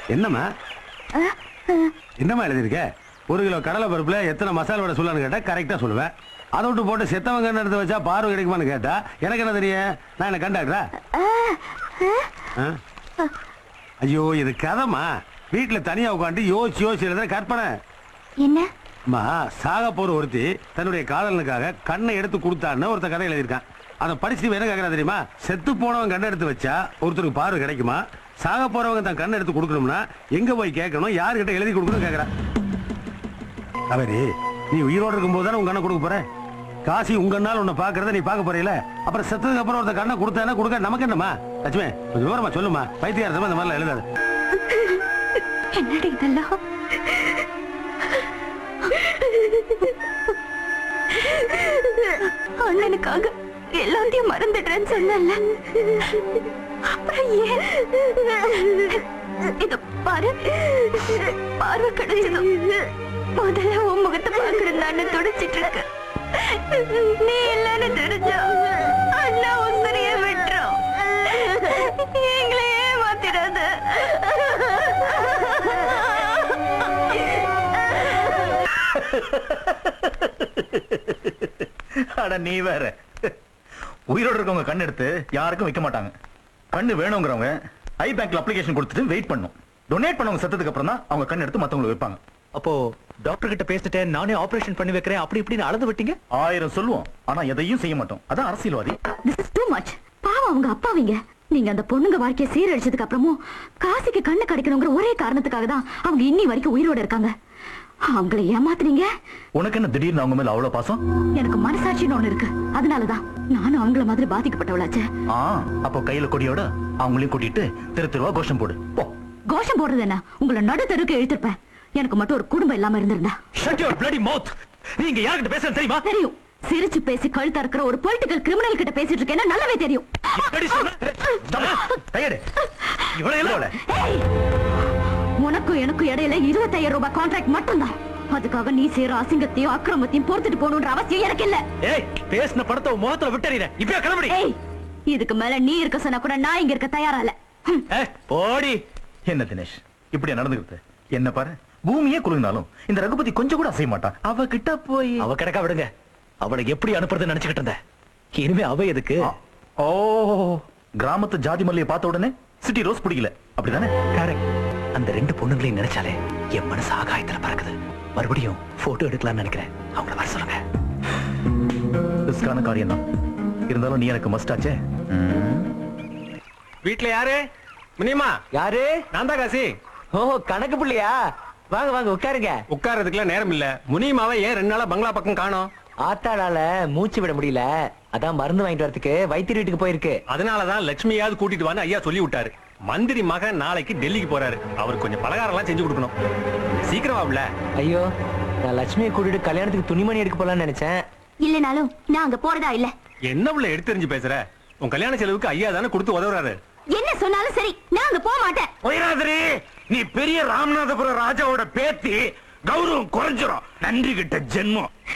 என்னம்மா என்னம்மா எழுதியிருக்க ஒரு கிலோ கடலை பருப்புல எத்தனை மசாலா வடை சொல்லலான்னு கேட்டா கரெக்டா சொல்லுவேன் அதை விட்டு போட்டு செத்தவங்க எடுத்து வச்சா பார்வை கிடைக்குமான்னு கேட்டா எனக்கு என்ன தெரியும் நான் என்ன கண்டாக்டரா ஆ? ஐயோ இது கதைமா வீட்டுல தனியா உட்காந்து யோசிச்சு யோசிச்சு எழுதுற கற்பனை என்ன அம்மா சாக போற ஒருத்தி தன்னுடைய காதலனுக்காக கண்ணை எடுத்து கொடுத்தான்னு ஒருத்தன் கதை எழுதியிருக்கான் அதை படிச்சு என்ன கேட்கறா தெரியுமா செத்து போனவன் கண்ணை எடுத்து வச்சா ஒருத்தருக்கு பார்வை கிடைக்குமா சாக போறவங்க தன் கண்ணை எடுத்து கொடுக்கணும்னா எங்க போய் கேட்கணும் யார்கிட்ட எழுதி கொடுக்கணும் கேட்கறா அவரி நீ உயிரோடு இருக்கும்போது தானே உங்க கண்ணை கொடுக்க போற காசி உங்க நாள் உன்னை பாக்குறத நீ பார்க்க போறீல அப்புறம் செத்ததுக்கு அப்புறம் ஒருத்த கண்ணை கொடுத்தானா கொடுக்க நமக்கு என்னமா லட்சுமி கொஞ்சம் விவரமா சொல்லுமா பைத்தியாரத்தமா இந்த மாதிரிலாம் எழுதாது என்னடி இதெல்லாம் அண்ணனுக்காக எல்லாத்தையும் மறந்துடுறேன்னு சொன்னல அப்புறம் ஏன் இத பாரு பார்வை கிடைச்சதும் முதல்ல உன் முகத்தை பாக்குறேன்னு துடிச்சிட்டு இருக்கு நீ இல்லைன்னு தெரிஞ்சா அண்ணா உசரிய விட்டுரும் எங்களை ஏமாத்திடாத அட நீ வேற உயிரோட இருக்கவங்க கண் எடுத்து யாருக்கும் வைக்க மாட்டாங்க கண்ணு வேணுங்கிறவங்க ஐ பேங்க்ல அப்ளிகேஷன் கொடுத்துட்டு வெயிட் பண்ணும் டொனேட் பண்ணவங்க செத்ததுக்கு அப்புறம் தான் அவங்க கண் எடுத்து மத்தவங்களுக்கு வைப்பாங்க அப்போ டாக்டர் கிட்ட பேசிட்டேன் நானே ஆபரேஷன் பண்ணி வைக்கிறேன் அப்படி இப்படின்னு அளந்து விட்டீங்க ஆயிரம் சொல்லுவோம் ஆனா எதையும் செய்ய மாட்டோம் அதான் அரசியல்வாதி திஸ் இஸ் டூ மச் பாவம் அவங்க அப்பாவிங்க நீங்க அந்த பொண்ணுங்க வாழ்க்கைய சீரழிச்சதுக்கு அப்புறமும் காசிக்கு கண்ணு கிடைக்கணுங்கிற ஒரே காரணத்துக்காக தான் அவங்க இன்னி வரைக்கும் உயிரோட இருக்காங்க அவங்கள ஏமாத்துனீங்க உனக்கு என்ன திடீர்னு அவங்க மேல அவ்வளவு பாசம் எனக்கு மனசாட்சின்னு ஒண்ணு இருக்கு அதனாலதான் நானும் அவங்கள மாதிரி பாதிக்கப்பட்டவளாச்சே ஆ அப்போ கையில கொடியோட அவங்களையும் கூட்டிட்டு தெரு தெருவா கோஷம் போடு போ கோஷம் போடுறது என்ன உங்களை நடு தெருக்கு இழுத்திருப்பேன் எனக்கு மட்டும் ஒரு குடும்பம் இல்லாம இருந்திருந்தா ஷட் யுவர் bloody mouth நீங்க யார்கிட்ட பேசுறது தெரியுமா தெரியும் சிரிச்சு பேசி கழுத்தா இருக்கிற ஒரு பொலிட்டிக்கல் கிரிமினல் கிட்ட பேசிட்டு இருக்கேன்னு நல்லாவே தெரியும் என்னடி சொன்ன? கையெடு இவளை எல்லாம் இவ்வளவு. ஏய்! உனக்கும் எனக்கும் இடையில இருபத்தாயிரம் ரூபாய் கான்ட்ராக்ட் மட்டும்தான் அதுக்காக நீ செய்யற அசிங்கத்தையும் அக்கிரமத்தையும் பொறுத்துட்டு போகணுன்ற அவசியம் எனக்கு இல்ல ஏய் பேசின படத்தை உன் முகத்துல விட்டறிற இப்ப கிளம்படி ஏய் இதுக்கு மேல நீ இருக்க சொன்னா கூட நான் இங்க இருக்க தயாரா இல்ல ஹம். ஏய், போடி என்ன தினேஷ் இப்படியா நடந்துக்கிறது என்ன பாரு பூமியே குலுங்கினாலும் இந்த ரகுபதி கொஞ்சம் கூட அசைய மாட்டான் அவ கிட்ட போய் அவ கிடக்கா விடுங்க அவளை எப்படி அனுப்புறதுன்னு நினைச்சுக்கிட்டு இருந்தேன் இனிமே அவ எதுக்கு ஆ. ஓ கிராமத்து ஜாதி மல்லியை பார்த்த உடனே சிட்டி ரோஸ் பிடிக்கல அப்படிதானே கரெக்ட் அந்த ரெண்டு பொண்ணுங்களையும் நினைச்சாலே என் மனசு ஆகாயத்துல பறக்குது மறுபடியும் போட்டோ எடுக்கலாம்னு நினைக்கிறேன் அவங்கள வர சொல்லுங்க ரிஸ்கான காரியம் தான் இருந்தாலும் நீ எனக்கு மஸ்ட் ஆச்சே வீட்ல யாரு முனியம்மா யாரு நான் தான் காசி ஓ கணக்கு புள்ளியா வாங்க வாங்க உட்காருங்க உட்கார்றதுக்குலாம் நேரம் இல்ல முனியம்மாவை ஏன் ரெண்டு நாளா பங்களா பக்கம் காணோம் ஆத்தாளால மூச்சு விட முடியல அதான் மருந்து வாங்கிட்டு வரதுக்கு வைத்தியர் வீட்டுக்கு போயிருக்கு அதனாலதான் லட்சுமியாவது கூட்டிட்டு வான்னு ஐயா சொல்லி விட்டாரு மந்திரி மகன் நாளைக்கு டெல்லிக்கு போறாரு அவருக்கு கொஞ்சம் பலகாரம் எல்லாம் செஞ்சு கொடுக்கணும் சீக்கிரம் வாப்ல ஐயோ நான் லட்சுமியை கூட்டிட்டு கல்யாணத்துக்கு துணிமணி எடுக்க போலாம்னு நினைச்சேன் இல்லனாலும் நான் அங்க போறதா இல்ல என்ன உள்ள எடுத்தெறிஞ்சு பேசுற உன் கல்யாண செலவுக்கு ஐயா தானே கொடுத்து உதவுறாரு என்ன சொன்னாலும் சரி நான் அங்க போக மாட்டேன் ஒய்ராதிரி நீ பெரிய ராமநாதபுரம் ராஜாவோட பேத்தி கௌரவம் குறைஞ்சிரும் நன்றி கிட்ட ஜென்மம்